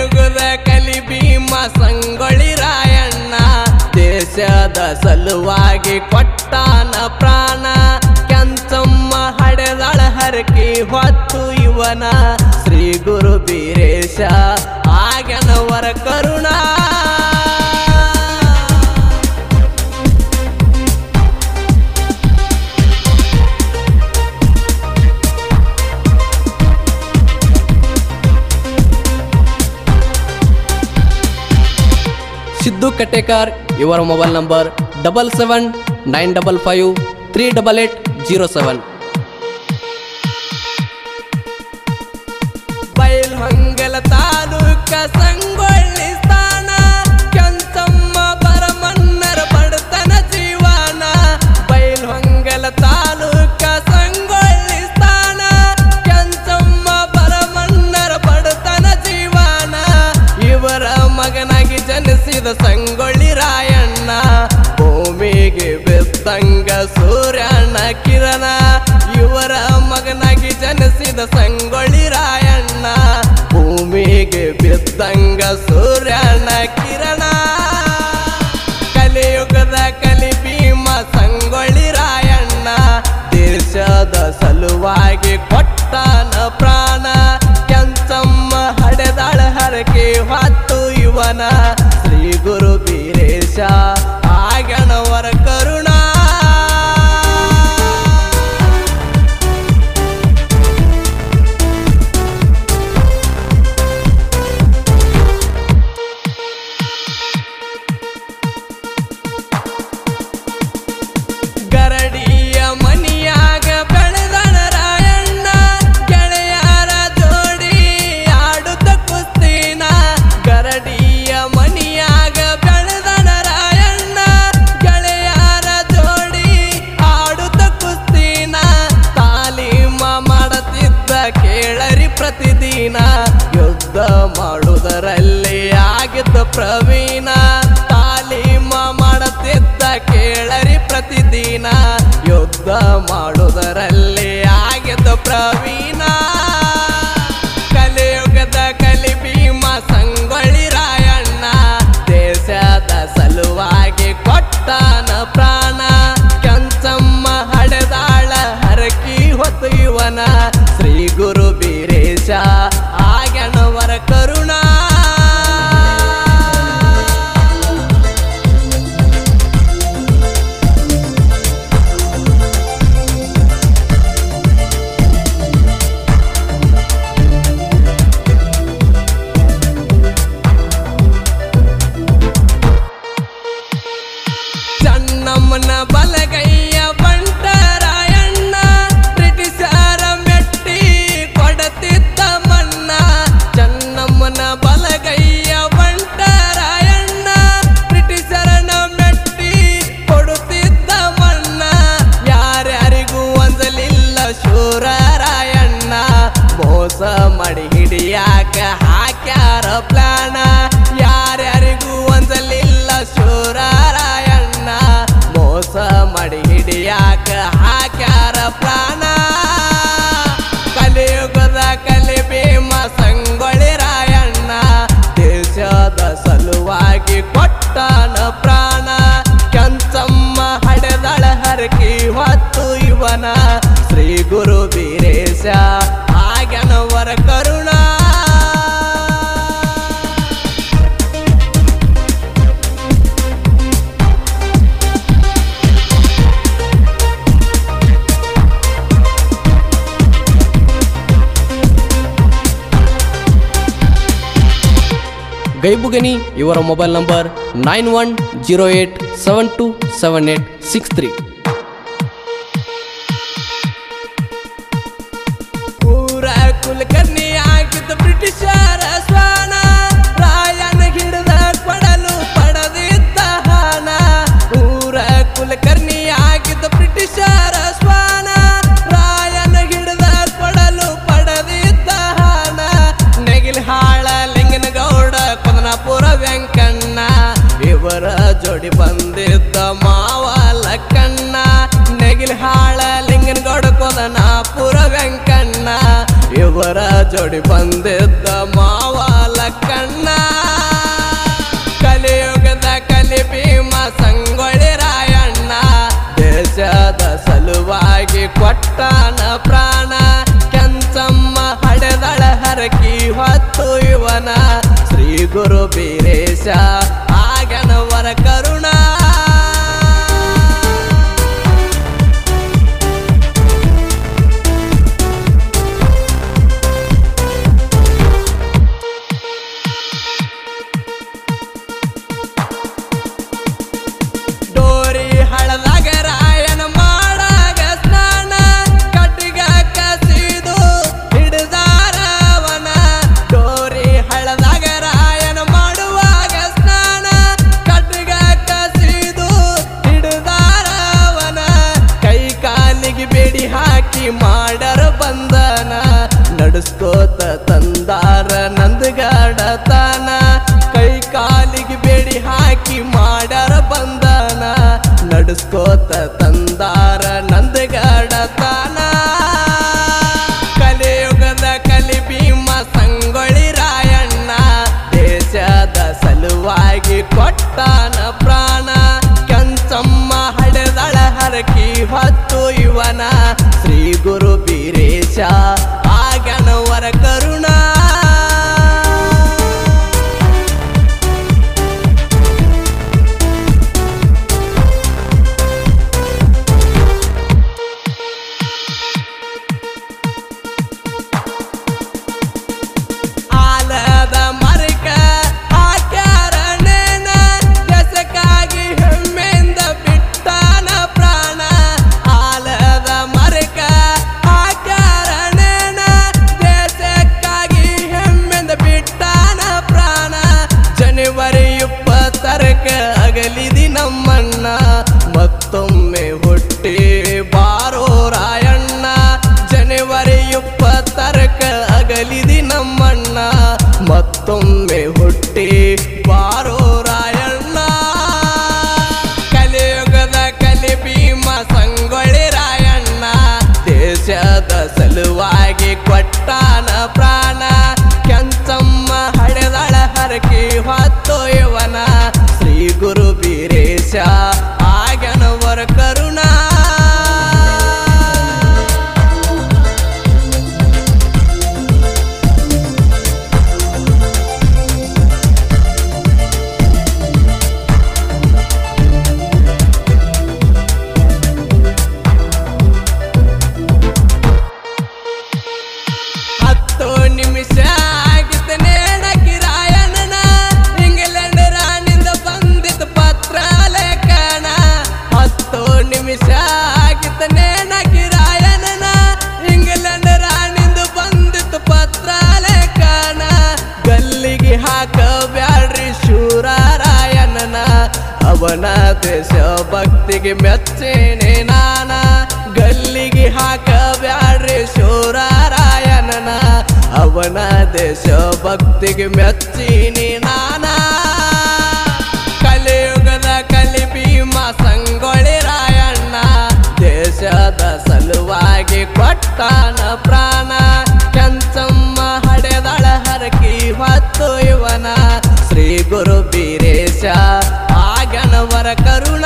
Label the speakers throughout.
Speaker 1: ಕಲಿಯುಗದ ಕಲಿ ಭೀಮ ಸಂಗೊಳ್ಳಿ ರಾಯಣ್ಣ ದೇಶದ ಸಲುವಾಗಿ ಕೊಟ್ಟಾನ ಪ್ರಾಣ ಕೆಂಚಮ್ಮ ಹಡೆದಳ ಹರಕಿ ಹೊತ್ತು ಇವನ ಶ್ರೀ ಗುರು ಬೀರೇಶ ಆಗನವರ ಕರುಣಾ ಸಿದ್ದು ಕಟೇಕರ್ ಇವರ mobile number double seven nine double five three double eight zero seven Bailhongal taluk Sangolli ಸ್ಥಾನ ಕೆಂಚಮ್ಮ ಪರಮನ್ನರ ಬಡತನ ಜೀವನ ಬೈಲ್ಹೊಂಗಲ ತಾಲೂಕ ಸಂಗೊಳ್ಳಿ ಸ್ಥಾನ ಕೆಂಚಮ್ಮ ಪರಮನ್ನರ ಬಡತನ ಜೀವನ ಇವರ ಮಗನಾಗಿ ಜನಿಸಿದ ಸಂಗೊಳ್ಳಿ ರಾಯಣ್ಣ ಭೂಮಿಗೆ ಬಿದ್ದಂಗ ಸೂರ್ಯನ ಕಿರಣ ಇವರ ಮಗನಾಗಿ ಜನಿಸಿದ ಸಂಗೊಳ್ಳಿ ರಾಯಣ್ಣ ಭೂಮಿಗೆ ಬಿದ್ದಂಗ ಸೂರ್ಯನ ಕಿರಣ ಕಲಿಯುಗದ ಕಲಿ ಭೀಮ ಸಂಗೊಳ್ಳಿ ರಾಯಣ್ಣ ದೇಶದ ಸಲುವಾಗಿ ಕೊಟ್ಟಾನ ಪ್ರಾಣ ಕೆಂಚಮ್ಮ ಹಡೆದಾಳ ಹರಕೆ ಹೊತ್ತು ಇವನ ಶ್ರೀ ಗುರು ಬೀರೇಶ ಆಗಣವರ ಕರುಣಾ ಗರಡಿಯ ಮನಿಯಾಗ ಬೆಳೆದಣ ರಾಯಣ್ಣ ಗೆಳೆಯರ ಜೋಡಿ ಆಡುತ್ತ ಕುಸ್ತಿನ ಗರಡಿಯ ಮನಿಯಾಗ ಬೆಳೆದಣ ರಾಯಣ್ಣ ಗೆಳೆಯರ ಜೋಡಿ ಆಡುತ್ತ ಕುಸ್ತಿನ ತಾಲೀಮ ಮಾಡತಿದ್ದ ಕೇಳರಿ ಪ್ರತಿದಿನ ಯುದ್ಧ ಮಾಡುವುದರಲ್ಲಿ ಆಗಿದ್ದ ಪ್ರವೀಣ ತಾಲೀಮ ಮಾಡುತ್ತಿದ್ದ ಕೇಳರಿ ಪ್ರತಿದಿನ ಯುದ್ಧ ಮಾಡುವುದರಲ್ಲಿ ಆಗಿದ್ದ ಪ್ರವೀಣ ಕಲಿಯುಗದ ಕಲಿ ಭೀಮ ಸಂಗೊಳ್ಳಿ ರಾಯಣ್ಣ ದೇಶದ ಸಲುವಾಗಿ ಕೊಟ್ಟಾನ ಪ್ರಾಣ ಕೆಂಚಮ್ಮ ಹಡೆದಾಳ ಹರಕಿ ಹೊತ್ತು ಇವನ ಶ್ರೀ ಗುರು ಬೀರೇಶ ಆಗಣವರ ಕರುಣಾ ಚನ್ನಮ್ಮನ ಬಲಗೈಯ ಬಂಟರಾಯಣ್ಣ ಬ್ರಿಟಿಷರ ಮೆಟ್ಟಿ ಕೊಡತಿದ್ದ ಮನ್ನ ಚನ್ನಮ್ಮನ ಬಲಗೈಯ ಬಂಟರಾಯಣ್ಣ ಬ್ರಿಟಿಷರನ ಮೆಟ್ಟಿ ಕೊಡುತ್ತಿದ್ದ ಮನ್ನ ಯಾರ್ಯಾರಿಗೂ ಒಂದಲಿಲ್ಲ ಶೂರರಾಯಣ್ಣ ಮೋಸ ಮಾಡಿ ಹಿಡಿಯಾಕ ಹಾಕ್ಯಾರ ಪ್ಲಾನ ಯಾರ್ಯಾರಿಗೂ ಒಂದಲಿಲ್ಲ ಶೂರರಾಯಣ್ಣ ಮೋಸ ಮಾಡಿ ಹಿಡಿಯಾಕ ಹಾಕ್ಯಾರ ಪ್ರಾಣ ಕಲಿಯುಗದ ಕಲಿ ಭೀಮ ಸಂಗೊಳ್ಳಿ ರಾಯಣ್ಣ ದೇಶದ ಸಲುವಾಗಿ ಕೊಟ್ಟಾನ ಪ್ರಾಣ ಕೆಂಚಮ್ಮ ಹಡೆದಳ ಹರಕಿ ಹೊತ್ತು ಇವನ ಶ್ರೀ ಗುರು ಬೀರೇಶ ಆಗನವರ ಕರುಣಾ ಗೈಬುಗನಿ ಇವರ mobile number nine one zero eight seven two seven eight six three ಊರ ಕುಲಕರ್ಣಿ ಆಗಿದ್ದ ಬ್ರಿಟಿಷರ ಸ್ವಾನ ರಾಯನ ಹಿಡಿದ ಕೊಡಲು ಪಡೆದಿದ್ದ ಹಾನ ಊರ ಕುಲಕರ್ಣಿ ಆಗಿದ್ದ ಬ್ರಿಟಿಷರ ಸ್ವಾನ ರಾಯನ ಹಿಡಿದ ಕೊಡಲು ಪಡೆದಿದ್ದ ಹಾನ ನೆಗಿಲ್ ಹಾಳ ಲಿಂಗನಗೌಡ ಕೊದನಾಪುರ ವೆಂಕಣ್ಣ ಇವರ ಜೋಡಿ ಬಂದಿದ್ದ ಮಾವ ಲಕ್ಕಣ್ಣ ನೆಗಿಲ್ ಹಾಳ ಲಿಂಗನಗೌಡ ಕೊದನಾಪುರ ವೆಂಕಣ್ಣ ಇವರ ಜೋಡಿ ಬಂದಿದ್ದ ಮಾವ ಲಕ್ಕಣ್ಣ ಹರಕಿ ಹೊತ್ತು ಇವನ ಶ್ರೀ ಗುರು ಬೀರೇಶ ಆಗನವರ ಕರುಣ ಡೋರಿ ಹಳದಾಗ ರಾಯನ ಮಾಡಾಗ ಸ್ನಾನ ಕಟ್ಟಿಗ ಕಸಿದು ಹಿಡಿದಾರವನ ಡೋರಿ ಹಳದಾಗ ರಾಯನ ಮಾಡುವಾಗ ಸ್ನಾನ ಕಟ್ಟಿಗ ಕಸಿದು ಹಿಡಿದಾರವನ ಕೈ ಕಾಲಿಗೆ ಬೇಡಿ ಹಾಕಿ ಮಾಡರ ಬಂದನ ನಡೆಸ್ಕೋತ ತಂದಾರ ನಂದಗಾಡತನ ಕೈ ಕಾಲಿಗೆ ಬೇಡಿ ಹಾಕಿ ಮಾಡರ ಬಂದನ ನಡೆಸ್ಕೋತ ತಂದಾರ ನಂದಗಾಡತನ ಕಲಿಯುಗದ ಕಲಿ ಭೀಮ ಸಂಗೊಳ್ಳಿ ರಾಯಣ್ಣ ದೇಶದ ಸಲುವಾಗಿ ಕೊಟ್ಟಾನ ಪ್ರಾಣ ಕೆಂಚಮ್ಮ ಹಡೆದಳ ಹರಕಿ ಹೊತ್ತು ಇವನ ಶ್ರೀ ಗುರು ಬೀರೇಶ ಆಗನವರ ಕರುಣ ಆಲದ ಮರಕ ಹಾಕ್ಯಾರನೇನ ದಸಕ್ಕಾಗಿ ಹೆಮ್ಮೆಂದ ಬಿಟ್ಟಾನ ಪ್ರಾಣ ಆಲದ ಮರಕ ಹಾಕ್ಯಾರನೇನ ದೇಶಕ್ಕಾಗಿ ಹೆಮ್ಮೆಂದ ಬಿಟ್ಟಾನ ಪ್ರಾಣ ಜನವರಿ ಇಪ್ಪತ್ತರಕ ಅಗಲಿದಿ ನಮ್ಮಣ್ಣ ಮತ್ತೊಮ್ಮೆ ಹುಟ್ಟಿ ಬಾರೋ ರಾಯಣ್ಣ ಜನವರಿ ಇಪ್ಪತ್ತರಕ ಅಗಲಿದಿ ನಮ್ಮಣ್ಣ ಮತ್ತೊಮ್ಮೆ ಹುಟ್ಟಿ ಬಾರೋ ರಾಯಣ್ಣ ಕಲಿಯುಗದ ಕಲಿ ಭೀಮ ಸಂಗೊಳ್ಳಿ ರಾಯಣ್ಣ ದೇಶದ ಸಲುವಾಗಿ ಕೊಟ್ಟಾನ ಪ್ರಾಣ ಕೆಂಚಮ್ಮ ಹಡೆದಳ ಹರಕಿ ಹೊತ್ತು ಇವನ ಶ್ರೀ ಗುರು ಬೀರೇಶ ಆಗನವರ ಕರುಣ ಹತ್ತು ನಿಮಿಷ ಆಗಿತ್ತು ನೇಣಕಿ ರಾಯಣ್ಣನ ಇಂಗ್ಲೆಂಡ್ ರಾಣಿಂದ ಬಂದಿತ್ತು ಪತ್ರ ಲೇಖನ ಹತ್ತು ನಿಮಿಷ ಆಗಿತ್ತು ನೇಣಕಿ ರಾಯಣ್ಣನ ಇಂಗ್ಲೆಂಡ್ ರಾಣಿಂದ ಬಂದಿತ್ತು ಪತ್ರ ಲೇಖನ ಗಲ್ಲಿಗೆ ಹಾಕಬ್ಯಾಡ್ರಿ ಶೂರ ರಾಯಣ್ಣನ ಅವನ ದೇಶ ಭಕ್ತಿಗೆ ಮೆಚ್ಚೇನೆ ನಾನ ಗಲ್ಲಿಗೆ ಹಾಕಬ್ಯಾಡ್ರಿ ಶೂರ ರಾಯಣ್ಣನ ಅವನ ದೇಶ ಭಕ್ತಿಗೆ ಮೆಚ್ಚೀನಿ ನಾನ ಕಲಿಯುಗದ ಕಲಿ ಭೀಮ ಸಂಗೊಳ್ಳಿ ರಾಯಣ್ಣ ದೇಶದ ಸಲುವಾಗಿ ಕೊಟ್ಟಾನ ಪ್ರಾಣ ಕೆಂಚಮ್ಮ ಹಡೆದಳ ಹರಕಿ ಹೊತ್ತು ಇವನ ಶ್ರೀ ಗುರು ಬೀರೇಶ ಆಗನವರ ಕರುಣ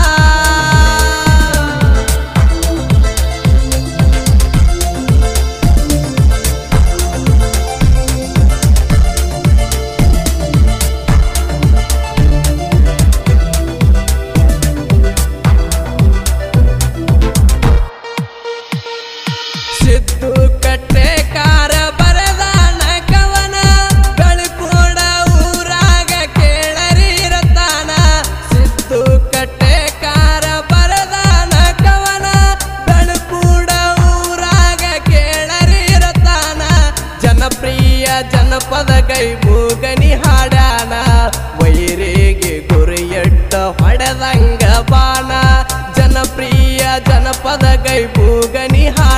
Speaker 1: ಸಿದ್ದು ಕಟ್ಟೆ ಕಾರ ಬರದಾನ ಕವನ ಬೆಳಕೋಡ ಊರಾಗ ಕೇಳರಿರತಾನ ಸಿದ್ದು ಕಟ್ಟೆ ಕಾರ ಬರದಾನ ಕವನ ಬೆಳಕೂಡ ಊರಾಗ ಕೇಳರಿರತಾನ ಜನಪ್ರಿಯ ಜನಪದ ಕೈ ಮೂಗನಿ ಹಾಡಾನ ವೈರಿಗೆ ಗುರಿಯಟ್ಟ ಹೊಡೆದಂಗ ಬಾಣ ಜನಪ್ರಿಯ ಜನಪದ ಕೈ ಮೂಗನಿ ಹಾಡ